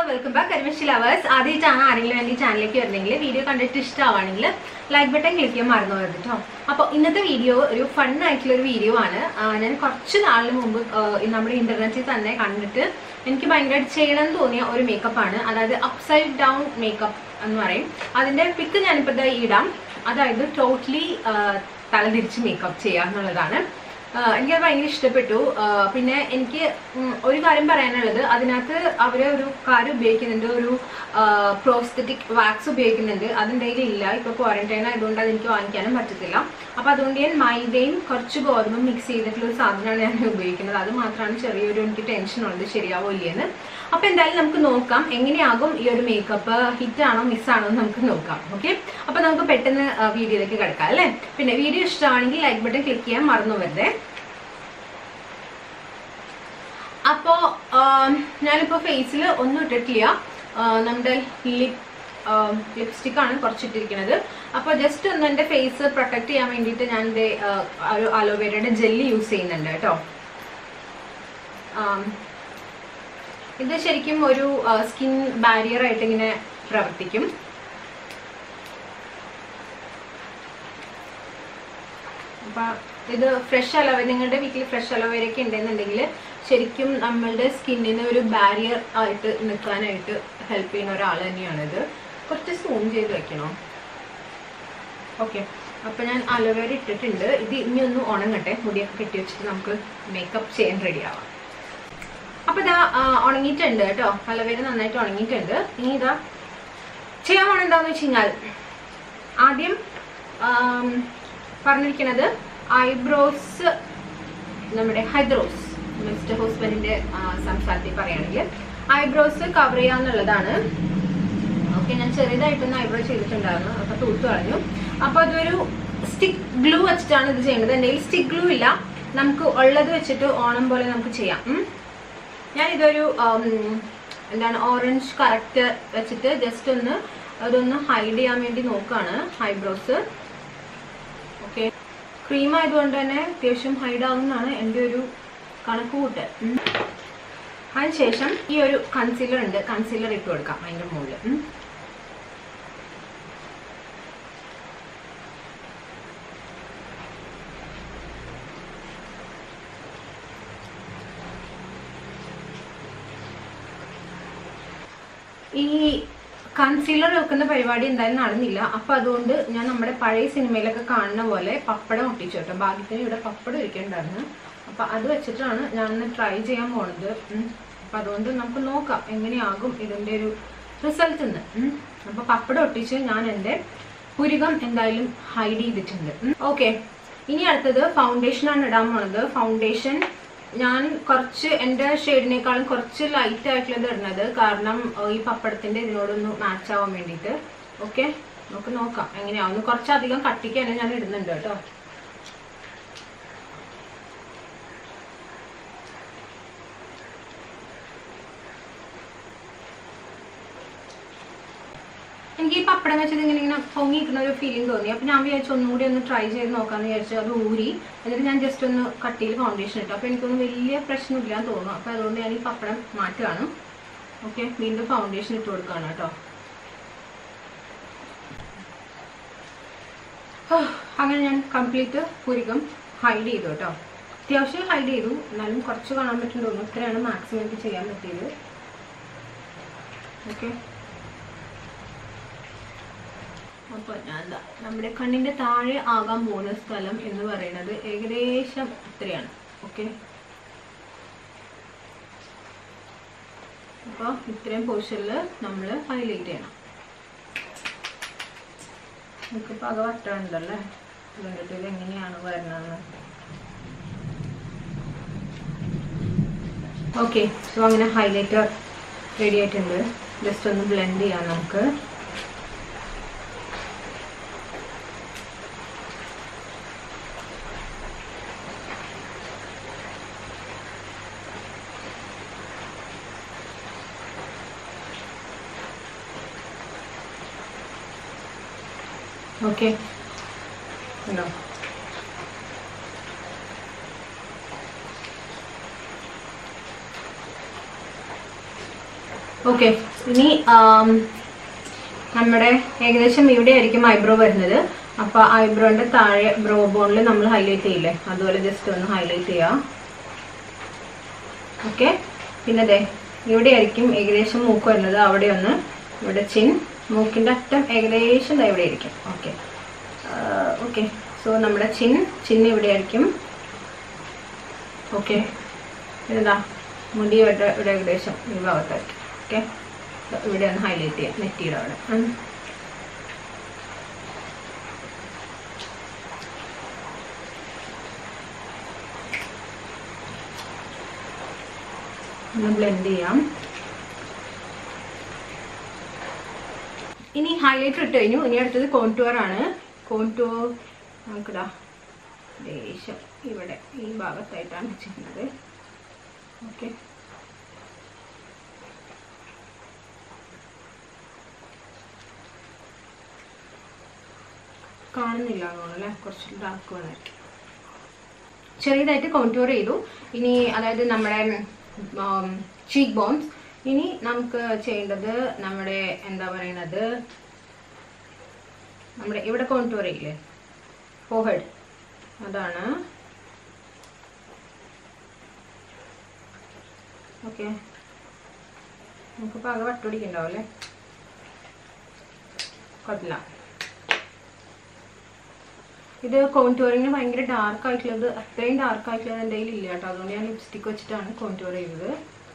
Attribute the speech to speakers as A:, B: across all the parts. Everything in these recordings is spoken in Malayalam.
A: വെൽക്കം ബാക്ക് കരിമിഷ് ലവേഴ്സ് ആദ്യമായിട്ടാണ് ആരെങ്കിലും എൻ്റെ ഈ ചാനലിലേക്ക് വരുന്നെങ്കിൽ വീഡിയോ കണ്ടിട്ട് ഇഷ്ടമാണെങ്കിൽ ലൈക്ക് ബട്ടൺ ക്ലിക്ക് ചെയ്യാൻ മറന്നു പോയത് കേട്ടോ അപ്പോൾ ഇന്നത്തെ വീഡിയോ ഒരു ഫൺ ആയിട്ടുള്ള ഒരു വീഡിയോ ആണ് ആ, ഞാൻ കുറച്ച് നാളിന് മുമ്പ് ആ, ഈ നമ്മുടെ ഇന്റർനെറ്റിൽ തന്നെ കണ്ടിട്ട് എനിക്ക് ഭയങ്കരമായിട്ട് ചെയ്യണം എന്ന് തോന്നിയ ഒരു മേക്കപ്പ് ആണ് അതായത് അപ്സൈഡ് ഡൗൺ മേക്കപ്പ് എന്ന് പറയും അതിന്റെ പിക്ക് ഞാനിപ്പോൾ ദാ ഇടാം അതായത് ടോട്ടലി തലതിരിച്ച് മേക്കപ്പ് ചെയ്യുക എന്നുള്ളതാണ് ആഹ് എനിക്കത് ഭയങ്കര ഇഷ്ടപ്പെട്ടു ആഹ് പിന്നെ എനിക്ക് ഉം ഒരു കാര്യം പറയാനുള്ളത് അതിനകത്ത് അവർ ഒരു കാര്യം ഉപയോഗിക്കുന്നുണ്ട് ഒരു പ്രോസ്തറ്റിക് വാക്സ് ഉപയോഗിക്കുന്നുണ്ട് അതിൻ്റെ കയ്യിൽ ഇല്ല ഇപ്പോൾ ക്വാറന്റൈൻ ആയതുകൊണ്ട് അത് എനിക്ക് വാങ്ങിക്കാനും പറ്റത്തില്ല അപ്പോൾ അതുകൊണ്ട് ഞാൻ മൈദയും കുറച്ച് ഗോതമ്പും മിക്സ് ചെയ്തിട്ടുള്ള ഒരു സാധനമാണ് ഞാൻ ഉപയോഗിക്കുന്നത് അത് മാത്രമാണ് ചെറിയൊരു എനിക്ക് ടെൻഷൻ ഉണ്ട് ശരിയാവോ ഇല്ലേന്ന് അപ്പോൾ എന്തായാലും നമുക്ക് നോക്കാം എങ്ങനെയാകും ഈ ഒരു മേക്കപ്പ് ഹിറ്റ് ആണോ മിസ്സാണോ എന്ന് നമുക്ക് നോക്കാം ഓക്കെ അപ്പോൾ നമുക്ക് പെട്ടെന്ന് വീഡിയോയിലേക്ക് കിടക്കാം അല്ലേ പിന്നെ വീഡിയോ ഇഷ്ടമാണെങ്കിൽ ലൈക്ക് ബട്ടൺ ക്ലിക്ക് ചെയ്യാൻ മറന്നു വരുതേ അപ്പോ ആം, ഞാനിപ്പോ ഫേസിൽ ഒന്നും ഇട്ടിട്ടില്ല ആ, നമ്മുടെ ലിപ് ലിപ്സ്റ്റിക് ആണ് കുറച്ചിട്ടിരിക്കുന്നത് അപ്പോൾ ജസ്റ്റ് ഒന്ന് എൻ്റെ ഫേസ് പ്രൊട്ടക്ട് ചെയ്യാൻ വേണ്ടിയിട്ട് ഞാൻ ദേ, ആ, ഒരു അലോവേരയുടെ ജെല്ലി യൂസ് ചെയ്യുന്നുണ്ട് കേട്ടോ ആം, ഇത് ശരിക്കും ഒരു സ്കിൻ ബാരിയർ ആയിട്ട് ഇങ്ങനെ പ്രവർത്തിക്കും അപ്പൊ ഇത് ഫ്രഷ് അലവ നിങ്ങളുടെ വീട്ടിൽ ഫ്രഷ് അലവേരൊക്കെ ഉണ്ടെന്നുണ്ടെങ്കിൽ ശരിക്കും നമ്മളുടെ സ്കിന്നിന് ഒരു ബാരിയർ ആയിട്ട് നിൽക്കാനായിട്ട് ഹെൽപ്പ് ചെയ്യുന്ന ഒരാൾ തന്നെയാണിത് കുറച്ച് സൂം ചെയ്ത് വെക്കണോ ഓക്കെ അപ്പൊ ഞാൻ അലോവേര ഇട്ടിട്ടുണ്ട് ഇത് ഇനി ഒന്ന് ഉണങ്ങട്ടെ മുടിയൊക്കെ കെട്ടി വെച്ചിട്ട് നമുക്ക് മേക്കപ്പ് ചെയ്യാൻ റെഡി ആവാം അപ്പൊ ഇതാ ആ, ഉണങ്ങിയിട്ടുണ്ട് കേട്ടോ അലോവേര നന്നായിട്ട് ഉണങ്ങിയിട്ടുണ്ട് ഇനി ഇതാ ചെയ്യാൻ പോണ എന്താന്ന് വെച്ച് കഴിഞ്ഞാൽ ആദ്യം ആം, പറഞ്ഞിരിക്കുന്നത് ഐബ്രോസ് നമ്മുടെ ഹൈദ്രോസ് മിസ്റ്റർ ഹോസ്ബൻഡിന്റെ സംസാരത്തിൽ പറയുകയാണെങ്കിൽ ഐബ്രോസ് കവർ ചെയ്യാന്നുള്ളതാണ് ഓക്കെ ഞാൻ ചെറിയതായിട്ടൊന്ന് ഐബ്രോ ചെയ്തിട്ടുണ്ടായിരുന്നു അപ്പൊ തൂത്ത് കളഞ്ഞു അപ്പൊ അതൊരു സ്റ്റിക്ക് ഗ്ലൂ വെച്ചിട്ടാണ് ഇത് ചെയ്യുന്നത് എൻ്റെ കയ്യിൽ സ്റ്റിക്ക് ഗ്ലൂ ഇല്ല നമുക്ക് ഉള്ളത് വെച്ചിട്ട് ഓണം പോലെ നമുക്ക് ചെയ്യാം ഉം. ഞാൻ ഇതൊരു ഉം, എന്താണ് ഓറഞ്ച് കറക്റ്റ് വെച്ചിട്ട് ജസ്റ്റ് ഒന്ന് അതൊന്ന് ഹൈഡ് ചെയ്യാൻ വേണ്ടി നോക്കുകയാണ് ഐബ്രോസ് ഓക്കെ ക്രീം ആയതുകൊണ്ട് തന്നെ അത്യാവശ്യം ഹൈഡ് ആവുന്നതാണ് എൻ്റെ ഒരു കണക്ക് കൂട്ട് ഉം. അതിനുശേഷം ഈ ഒരു കൺസീലർ ഉണ്ട് കൺസീലർ ഇട്ട് കൊടുക്കാം അതിൻ്റെ മുകളിൽ ഉം. ഈ കൺസീലർ വെക്കുന്ന പരിപാടി എന്തായാലും നടന്നില്ല അപ്പൊ അതുകൊണ്ട് ഞാൻ നമ്മുടെ പഴയ സിനിമയിലൊക്കെ കാണുന്ന പോലെ പപ്പടം ഒട്ടിച്ചു കേട്ടോ ഭാഗ്യത്തിന് ഇവിടെ പപ്പടം ഇരിക്കണ്ടായിരുന്നു അപ്പൊ അത് വെച്ചിട്ടാണ് ഞാൻ ട്രൈ ചെയ്യാൻ പോണത് ഉം. അപ്പൊ അതുകൊണ്ട് നമുക്ക് നോക്കാം എങ്ങനെയാകും ഇതിന്റെ ഒരു റിസൾട്ട് എന്ന് ഉം. അപ്പൊ പപ്പടം ഒട്ടിച്ച് ഞാൻ എന്റെ പുരികം എന്തായാലും ഹൈഡ് ചെയ്തിട്ടുണ്ട് ഓക്കെ ഇനി അടുത്തത് ഫൗണ്ടേഷൻ ആണ് ഇടാൻ പോണത് ഫൗണ്ടേഷൻ ഞാൻ കുറച്ച് എൻ്റെ ഷെയ്ഡിനേക്കാളും കുറച്ച് ലൈറ്റ് ആയിട്ടുള്ളത് ഇടുന്നത് കാരണം ഏഹ്, ഈ പപ്പടത്തിന്റെ ഇതിനോടൊന്ന് മാച്ച് ആവാൻ വേണ്ടിയിട്ട് ഓക്കെ നമുക്ക് നോക്കാം എങ്ങനെയാവുന്നു കുറച്ചധികം കട്ടിക്ക് തന്നെ ഞാൻ ഇടുന്നുണ്ട് കേട്ടോ എനിക്ക് ഈ പപ്പടം വെച്ചത് ഇങ്ങനെ ഇങ്ങനെ പൊങ്ങി നിൽക്കുന്ന ഒരു ഫീലിംഗ് തോന്നി അപ്പൊ ഞാൻ വിചാരിച്ചു ഒന്നുകൂടി ഒന്ന് ട്രൈ ചെയ്ത് നോക്കാന്ന് വിചാരിച്ചു അത് ഊരി എന്നിട്ട് ഞാൻ ജസ്റ്റ് ഒന്ന് കട്ടിയിൽ ഫൗണ്ടേഷൻ ഇട്ടു അപ്പൊ എനിക്കൊന്നും വലിയ പ്രശ്നമില്ല എന്ന് തോന്നുന്നു അപ്പൊ അതുകൊണ്ട് ഞാൻ ഈ പപ്പടം മാറ്റുകയാണ് ഓക്കെ വീണ്ടും ഫൗണ്ടേഷൻ ഇട്ട് കൊടുക്കുകയാണ് കേട്ടോ ഹോ, അങ്ങനെ ഞാൻ കംപ്ലീറ്റ് പുരികം ഹൈഡ് ചെയ്തു കേട്ടോ അത്യാവശ്യം ഹൈഡ് ചെയ്തു എന്നാലും കുറച്ച് കാണാൻ പറ്റുന്നുണ്ട് തോന്നുന്നു ഇത്രയാണ് മാക്സിമം എനിക്ക് ചെയ്യാൻ പറ്റിയത് ഓക്കെ അപ്പൊ ഞാൻ ദാ നമ്മുടെ കണ്ണിന്റെ താഴെ ആകാൻ പോകുന്ന സ്ഥലം എന്ന് പറയുന്നത് ഏകദേശം ഇത്രയാണ് ഓക്കെ അപ്പൊ ഇത്രയും പോർഷനിൽ നമ്മൾ ഹൈലൈറ്റ് ചെയ്യണം നമുക്കിപ്പോ അത് വട്ടമുണ്ടല്ലേ അതുകൊണ്ടിട്ട് ഇത് എങ്ങനെയാണ് വരുന്നതെന്ന് ഓക്കെ സോ അങ്ങനെ ഹൈലൈറ്റർ റെഡി ആയിട്ടുണ്ട് ജസ്റ്റ് ഒന്ന് ബ്ലെൻഡ് ചെയ്യാം നമുക്ക് ഓക്കെ ഉണ്ടോ ഓക്കെ ഇനി ആം, നമ്മുടെ ഏകദേശം ഇവിടെ ആയിരിക്കും ഐബ്രോ വരുന്നത് അപ്പൊ ഐബ്രോന്റെ താഴെ ബ്രോ ബോണിൽ നമ്മൾ ഹൈലൈറ്റ് ചെയ്യില്ലേ അതുപോലെ ജസ്റ്റ് ഒന്ന് ഹൈലൈറ്റ് ചെയ്യാം ഓക്കെ പിന്നെ അതെ ഇവിടെ ആയിരിക്കും ഏകദേശം മൂക്ക് വരുന്നത് അവിടെ ഒന്ന് ഇവിടെ ചിൻ മൂക്കിന്റെ അറ്റം ഏകദേശം ദാ ഇവിടെ ആയിരിക്കും ഓക്കെ ഓക്കെ സോ നമ്മുടെ ചിൻ ചിൻ ഇവിടെ ആയിരിക്കും ഓക്കെ ഇതാ മുടി ഇവിടെ ഇവിടെ ഏകദേശം ഈ ഭാഗത്തായിരിക്കും ഓക്കെ ഇവിടെ ഒന്ന് ഹൈലൈറ്റ് ചെയ്യാം നെറ്റിയുടെ അവിടെ ഉം. ഒന്ന് ബ്ലെൻഡ് ചെയ്യാം ഇനി ഹൈലൈറ്റർ ഇട്ട് കഴിഞ്ഞു ഇനി അടുത്തത് കോൺടൂർ ആണ് കോൺടൂർ നമുക്കിതാ ലേശം ഇവിടെ ഈ ഭാഗത്തായിട്ടാണ് ചെയ്യുന്നത് ഓക്കെ കാണുന്നില്ല തോന്നുന്നല്ലേ കുറച്ച് ഡാർക്ക് വേണമായിരിക്കും ചെറിയതായിട്ട് കോൺടൂർ ചെയ്തു ഇനി അതായത് നമ്മുടെ ചീക്ക് ബോൺസ് ഇനി നമുക്ക് ചെയ്യേണ്ടത് നമ്മുടെ എന്താ പറയുന്നത് നമ്മുടെ ഇവിടെ കോൺടൂർ ചെയ്യില്ലേ ഫോഹഡ് അതാണ് ഓക്കെ നമുക്കിപ്പോൾ ആകെ വട്ടുപിടിക്കണ്ടാവും അല്ലേ കുഴപ്പമില്ല ഇത് കോൺടൂറിങ് ഭയങ്കര ഡാർക്ക് ആയിട്ടുള്ളത് അത്രയും ഡാർക്ക് ആയിട്ടുള്ളത് എൻ്റെ കയ്യിൽ ഇല്ല കേട്ടോ അതുകൊണ്ട് ഞാൻ ലിപ്സ്റ്റിക് വെച്ചിട്ടാണ് കോൺടൂർ ചെയ്തത്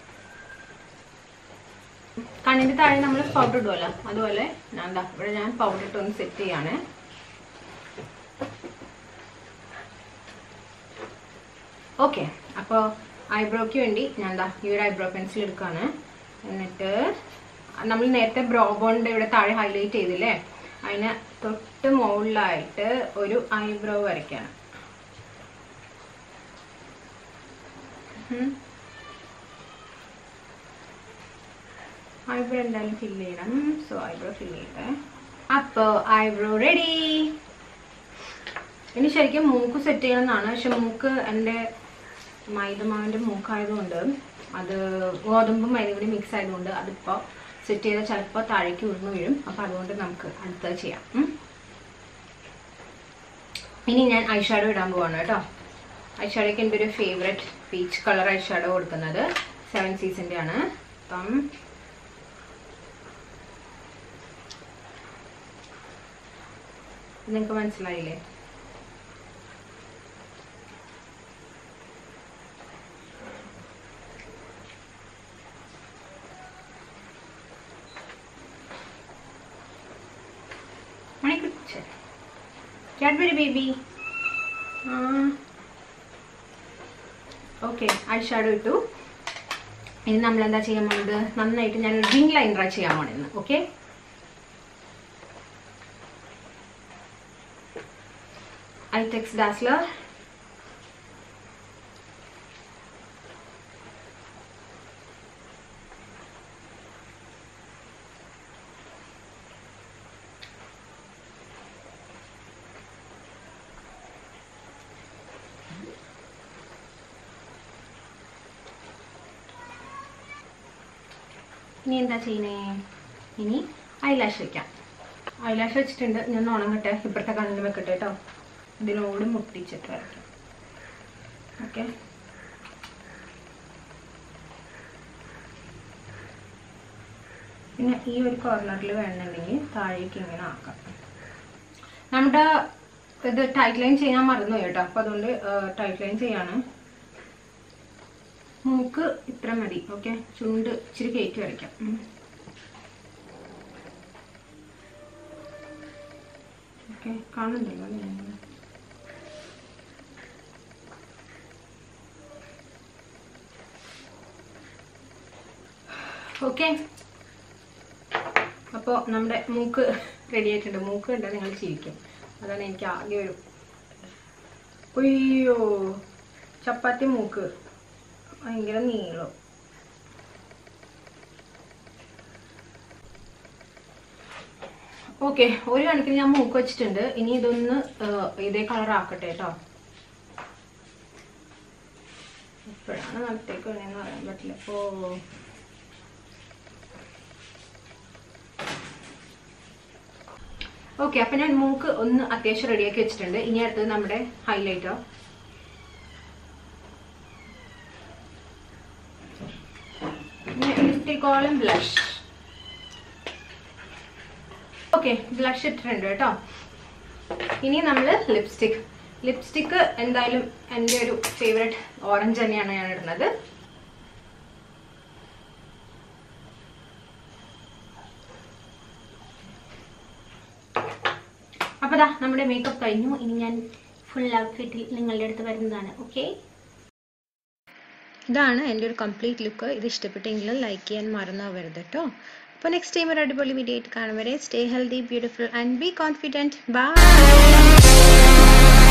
A: കണ്ണിന്റെ താഴെ നമ്മൾ പൗഡർ ഇടുമല്ലോ അതുപോലെ ഞാൻ ദാ ഇവിടെ ഞാൻ പൗഡർ ഇട്ട് ഒന്ന് സെറ്റ് ചെയ്യാണ് ഓക്കെ അപ്പോൾ ഐബ്രോയ്ക്ക് വേണ്ടി ഞാൻ ദാ ഈ ഒരു ഐബ്രോ പെൻസിൽ എടുക്കുകയാണ് എന്നിട്ട് നമ്മൾ നേരത്തെ ബ്രോ ബോണിൻ്റെ ഇവിടെ താഴെ ഹൈലൈറ്റ് ചെയ്തില്ലേ അതിന് തൊട്ട് മുകളിലായിട്ട് ഒരു ഐബ്രോ വരയ്ക്കാണ് ഐബ്രോ എന്തായാലും ഫില്ല് ചെയ്യണം സോ ഐബ്രോ ഫില്ല് ചെയ്യട്ടെ അപ്പോൾ ഐബ്രോ റെഡി ഇനി ശരിക്കും മൂക്ക് സെറ്റ് ചെയ്യണം എന്നാണ് പക്ഷെ മൂക്ക് എൻ്റെ മൈദമാവിൻ്റെ മൂക്കായതുകൊണ്ട് അത് ഗോതമ്പും മൈദയും കൂടി മിക്സ് ആയതുകൊണ്ട് അതിപ്പോൾ സെറ്റ് ചെയ്താൽ ചിലപ്പോൾ താഴേക്ക് ഉരുന്ന് വീഴും അപ്പോൾ അതുകൊണ്ട് നമുക്ക് അടുത്തത് ചെയ്യാം ഉം. ഇനി ഞാൻ ഐഷാഡോ ഇടാൻ പോവാണ് കേട്ടോ ഐഷാഡോയ്ക്ക് എൻ്റെ ഒരു ഫേവറേറ്റ് പീച്ച് കളർ ഐഷാഡോ കൊടുക്കുന്നത് സെവൻ സീസിൻ്റെ ആണ് അപ്പം നിങ്ങൾക്ക് മനസ്സിലായില്ലേ Manikkutty Cadbury baby okay eye shadow ഇട്ടു ഇനി നമ്മൾ എന്താ ചെയ്യാൻ പോകുന്നത് നന്നായിട്ട് ഞാൻ ഒരു റിംഗ് ലൈനർ ചെയ്യാൻ പോണെന്ന് ഓക്കെ ഐടെക്സ് ഡാസ്ലർ ഇനി എന്താ ചെയ്യണേ ഇനി ഐലാഷ് വെക്കാം ഐലാഷ് വെച്ചിട്ടുണ്ട് ഞാൻ ഉണങ്ങട്ടെ ഇപ്പുറത്തെ കണ്ണിൽ വെക്കട്ടെ കേട്ടോ ഇതിനോട് മുട്ടിച്ചിട്ട് വരയ്ക്കാം ഓക്കെ പിന്നെ ഈ ഒരു കോർണറിൽ വേണമെന്നുണ്ടെങ്കിൽ താഴേക്ക് ഇങ്ങനെ ആക്കാം നമ്മുടെ ഇത് ടൈറ്റ് ലൈൻ ചെയ്യാൻ മറന്നു കേട്ടോ അപ്പോൾ അതുകൊണ്ട് ടൈറ്റ് ലൈൻ ചെയ്യാണ് മൂക്ക് ഇത്ര മതി ഓക്കെ ചുണ്ട് ഇച്ചിരി കയറ്റി വരയ്ക്കാം ഉം. ഓക്കെ കാണുന്നുണ്ടല്ലോ അല്ലേ ഓക്കെ അപ്പോൾ നമ്മുടെ മൂക്ക് റെഡി ആയിട്ടുണ്ട് മൂക്ക് കണ്ടാൽ നിങ്ങൾ ചിരിക്കും അതാണ് എനിക്ക് ആകെ ഒരു അയ്യോ ചപ്പാത്തി മൂക്ക് ഭയങ്കര നീളം ഓക്കെ ഒരു കണക്കിന് ഞാൻ മൂക്ക് വെച്ചിട്ടുണ്ട് ഇനി ഇതൊന്ന് ഏഹ്, ഇതേ കളർ ആക്കട്ടെ കേട്ടോ എപ്പോഴാണ് നടത്തേക്ക് വേണമെന്ന് പറയാൻ പറ്റില്ല ഓ ഓക്കെ അപ്പൊ ഞാൻ മൂക്ക് ഒന്ന് അത്യാവശ്യം റെഡിയാക്കി വെച്ചിട്ടുണ്ട് ഇനി അടുത്തത് നമ്മുടെ ഹൈലൈറ്റർ ലിപ്റ്റിക്കോളും ബ്ലഷ് ഓക്കെ ബ്ലഷ് ഇട്ടിട്ടുണ്ട് കേട്ടോ ഇനി നമ്മൾ ലിപ്സ്റ്റിക് ലിപ്സ്റ്റിക്ക് എന്തായാലും എൻ്റെ ഒരു ഫേവറേറ്റ് ഓറഞ്ച് തന്നെയാണ് ഞാൻ ഇടുന്നത് അപ്പോൾ ദാ നമ്മുടെ മേക്കപ്പ് കഴിഞ്ഞു ഇനി ഞാൻ ഫുൾ ഔട്ട്ഫിറ്റിൽ നിങ്ങളുടെ അടുത്ത് വരുന്നതാണ് ഓക്കെ ഇതാണ് എൻ്റെ ഒരു കംപ്ലീറ്റ് ലുക്ക് ഇത് ഇഷ്ടപ്പെട്ടെങ്കിൽ ലൈക്ക് ചെയ്യാൻ മറന്നാവരുത് കേട്ടോ അപ്പോൾ നെക്സ്റ്റ് ടൈം ഒരു അടിപൊളി വീഡിയോ ആയിട്ട് കാണും വരെ stay healthy beautiful and be confident by